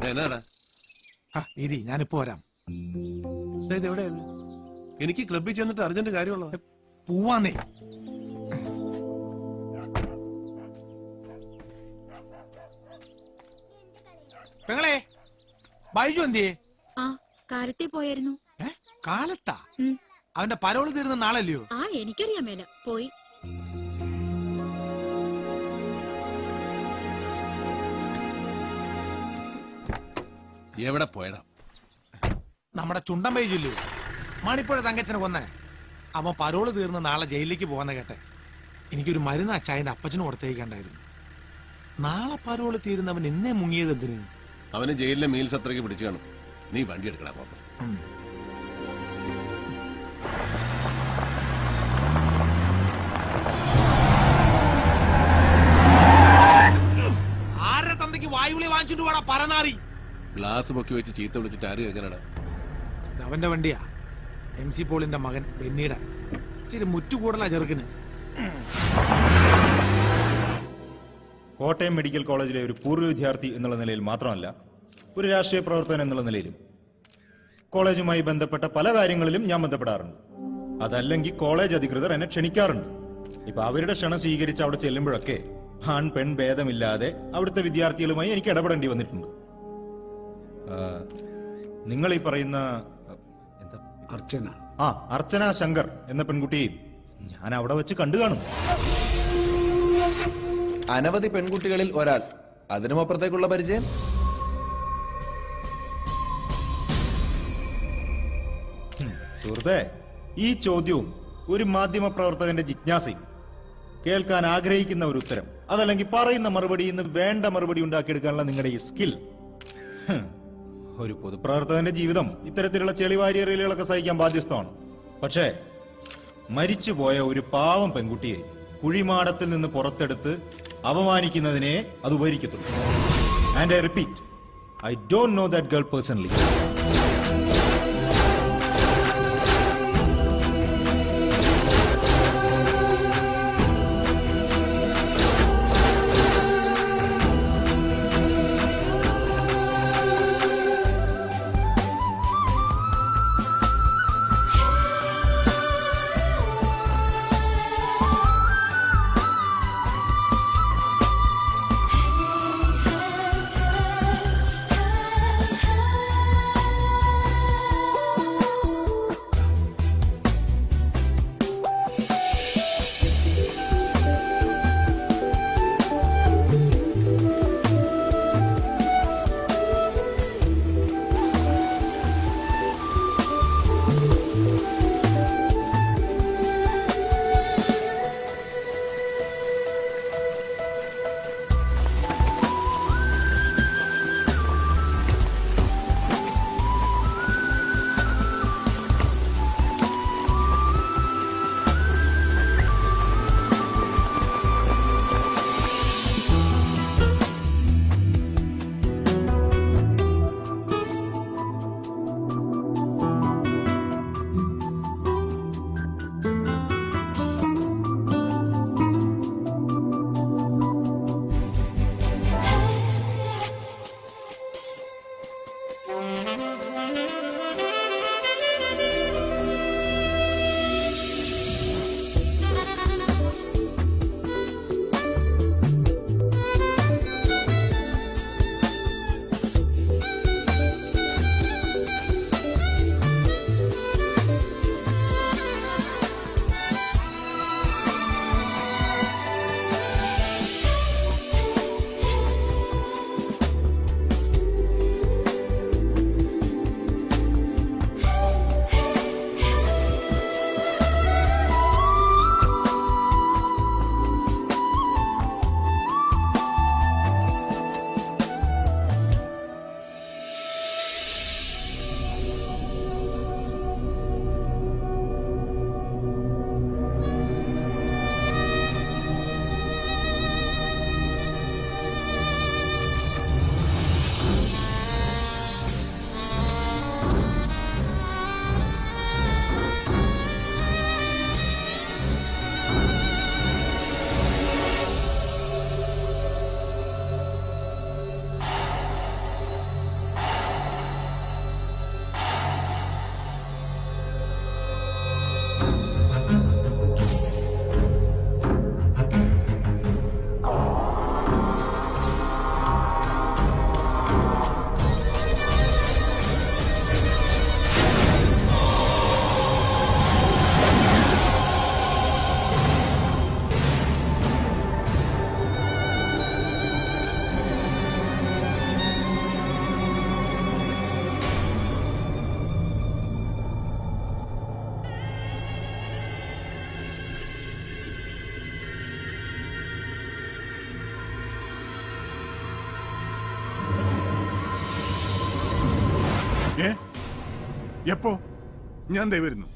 എന്നാടാ ആ, ഇരി ഞാനിപ്പോ വരാം ഇത് എവിടെയാണ് എനിക്ക് ക്ലബ്ബിൽ ചെന്നിട്ട് അർജന്റ് കാര്യമുള്ളത് പോവാന്നേ പെങ്ങളെ ബൈജു എന്തിയേ ആ കാലത്തെ പോയായിരുന്നു ഏ കാലത്താ ഉം. അവന്റെ പരോള് തീരുന്ന നാളല്ലയോ ആ എനിക്കറിയാൻ മേല പോയി എവിടെ പോയടാ നമ്മുടെ ചുണ്ടൻ ബൈജു മണിപ്പുഴ തങ്കച്ചനെ കൊന്നേ അവൻ പരോള് തീർന്ന് നാളെ ജയിലിലേക്ക് പോകാന്ന കേട്ടെ എനിക്കൊരു മരുന്ന് അച്ചായന്റെ അപ്പച്ചന് കൊടുത്തേക്കണ്ടായിരുന്നു നാളെ പരോള് തീരുന്നവൻ എന്നെ മുങ്ങിയത് എന്തിന് അവന് ജയിലിലെ മീൽസ് അത്രയ്ക്ക് പിടിച്ചു കാണും നീ വണ്ടി എടുക്കടാ പാപ്പ ഉം. ആരുടെ തന്തയ്ക്ക് വായുവിളി വാങ്ങിച്ചിട്ട് പോടാ പരനാറി ഗ്ലാസ് പൊക്കി വെച്ച് ചീത്ത വിളിച്ചിട്ട് ആര് കേൾക്കാനടാ ഇത് അവന്റെ വണ്ടിയാ എം സി പോളിന്റെ മകൻ ബെന്നിയുടെ ഇച്ചിരി മുറ്റുകൂടലാ ചെറുക്കിന് കോട്ടയം മെഡിക്കൽ കോളേജിലെ ഒരു പൂർവ്വ വിദ്യാർത്ഥി എന്നുള്ള നിലയിൽ മാത്രമല്ല ഒരു രാഷ്ട്രീയ പ്രവർത്തകൻ എന്നുള്ള നിലയിലും കോളേജുമായി ബന്ധപ്പെട്ട പല കാര്യങ്ങളിലും ഞാൻ ബന്ധപ്പെടാറുണ്ട് അതല്ലെങ്കിൽ കോളേജ് അധികൃതർ എന്നെ ക്ഷണിക്കാറുണ്ട് ഇപ്പൊ അവരുടെ ക്ഷണം സ്വീകരിച്ച് അവിടെ ചെല്ലുമ്പോഴൊക്കെ ആൺ പെൺ ഭേദമില്ലാതെ അവിടുത്തെ വിദ്യാർത്ഥികളുമായി എനിക്ക് ഇടപെടേണ്ടി വന്നിട്ടുണ്ട് ആ, നിങ്ങൾ ഈ പറയുന്ന എന്താ അർച്ചന ആ അർച്ചന ശങ്കർ എന്ന പെൺകുട്ടിയെയും ഞാൻ അവിടെ വെച്ച് കണ്ടു കാണും അനവധി പെൺകുട്ടികളിൽ ഒരാൾ അതിനും അപ്പുറത്തേക്കുള്ള പരിചയം ഹും, സുഹൃത്തെ ഈ ചോദ്യവും ഒരു മാധ്യമ പ്രവർത്തകന്റെ ജിജ്ഞാസയും കേൾക്കാൻ ആഗ്രഹിക്കുന്ന ഒരു ഉത്തരം അതല്ലെങ്കിൽ പറയുന്ന മറുപടി ഇന്ന് വേണ്ട മറുപടി ഉണ്ടാക്കിയെടുക്കാനുള്ള നിങ്ങളുടെ ഈ സ്കിൽ ഒരു പൊതുപ്രവർത്തകന്റെ ജീവിതം ഇത്തരത്തിലുള്ള ചെളിവാരിയറിയലുകളൊക്കെ സഹിക്കാൻ ബാധ്യസ്ഥമാണ് പക്ഷേ മരിച്ചുപോയ ഒരു പാവം പെൺകുട്ടിയെ കുഴിമാടത്തിൽ നിന്ന് പുറത്തെടുത്ത് അപമാനിക്കുന്നതിനെ അത് ഉപകരിക്കത്തുള്ളൂ and I repeat I don't know that girl personally ആ എപ്പോ ഞാൻ ദേ വരുന്നു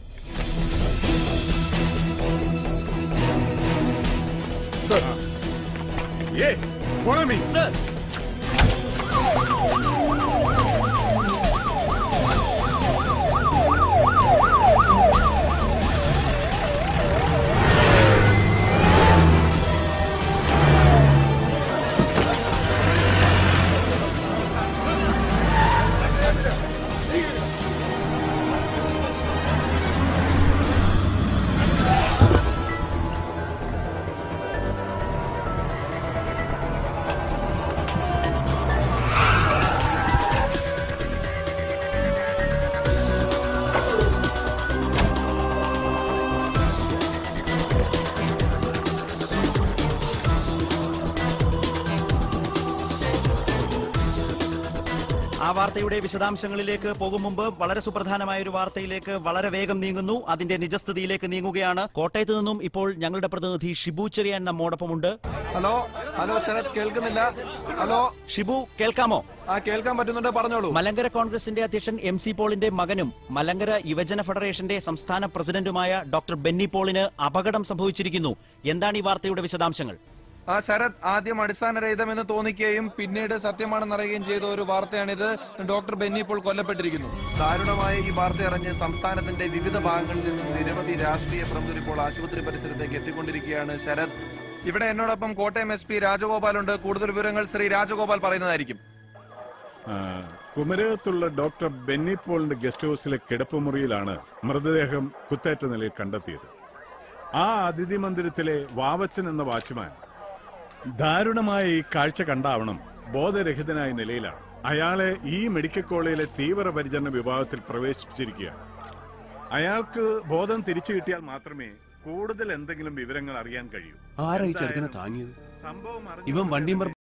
ഏ ഫോളോ മീ ആ വാർത്തയുടെ വിശദാംശങ്ങളിലേക്ക് പോകും മുമ്പ് വളരെ സുപ്രധാനമായ ഒരു വാർത്തയിലേക്ക് വളരെ വേഗം നീങ്ങുന്നു അതിന്റെ നിജസ്ഥിതിയിലേക്ക് നീങ്ങുകയാണ് കോട്ടയത്ത് നിന്നും ഇപ്പോൾ ഞങ്ങളുടെ പ്രതിനിധി ഷിബു ചെറിയാൻ നമ്മോടൊപ്പമുണ്ട് ഹലോ ഹലോ ശരത് കേൾക്കുന്നില്ല ഹലോ ഷിബു കേൾക്കാമോ ആ കേൾക്കാൻ പറ്റുന്നുണ്ട് പറഞ്ഞോളൂ മലങ്കര കോൺഗ്രസിന്റെ അധ്യക്ഷൻ എം സി പോളിന്റെ മകനും മലങ്കര യുവജന ഫെഡറേഷന്റെ സംസ്ഥാന പ്രസിഡന്റുമായ ഡോക്ടർ ബെന്നി പോളിന് അപകടം സംഭവിച്ചിരിക്കുന്നു എന്താണ് ഈ വാർത്തയുടെ വിശദാംശങ്ങൾ ആ ശരത് ആദ്യം അടിസ്ഥാനരഹിതമെന്ന് തോന്നിക്കുകയും പിന്നീട് സത്യമാണെന്നറിയുകയും ചെയ്ത ഒരു വാർത്തയാണിത് ഡോക്ടർ ബെന്നി ഇപ്പോൾ കൊല്ലപ്പെട്ടിരിക്കുന്നു ദാരുണമായ ഈ വാർത്ത അറിഞ്ഞ് സംസ്ഥാനത്തിന്റെ വിവിധ ഭാഗങ്ങളിൽ നിന്നും നിരവധി രാഷ്ട്രീയ പ്രമുഖർ ഇപ്പോൾ ആശുപത്രി പരിസരത്തേക്ക് എത്തിക്കൊണ്ടിരിക്കുകയാണ് ശരത് ഇവിടെ എന്നോടൊപ്പം കോട്ടയം എസ് പി രാജഗോപാൽ ഉണ്ട് കൂടുതൽ വിവരങ്ങൾ ശ്രീ രാജഗോപാൽ പറയുന്നതായിരിക്കും ആ, കുമരകത്തുള്ള ഡോക്ടർ ബെന്നി പോളിന്റെ ഗസ്റ്റ് ഹൗസിലെ കിടപ്പുമുറിയിലാണ് മൃതദേഹം കുത്തേറ്റ നിലയിൽ കണ്ടെത്തിയത് ആ അതിഥി മന്ദിരത്തിലെ വാവച്ചൻ എന്ന വാച്ച്മാൻ ദാരുണമായ ഈ കാഴ്ച കണ്ടാവണം ബോധരഹിതനായ നിലയിലാണ് അയാളെ ഈ മെഡിക്കൽ കോളേജിലെ തീവ്രപരിചരണ വിഭാഗത്തിൽ പ്രവേശിപ്പിച്ചിരിക്കുകയാണ് അയാൾക്ക് ബോധം തിരിച്ചു കിട്ടിയാൽ മാത്രമേ കൂടുതൽ എന്തെങ്കിലും വിവരങ്ങൾ അറിയാൻ കഴിയൂ ആരാ ഈ ചെറുക്കനെ താങ്ങിയത് സംഭവം ഇവൻ വണ്ടിയും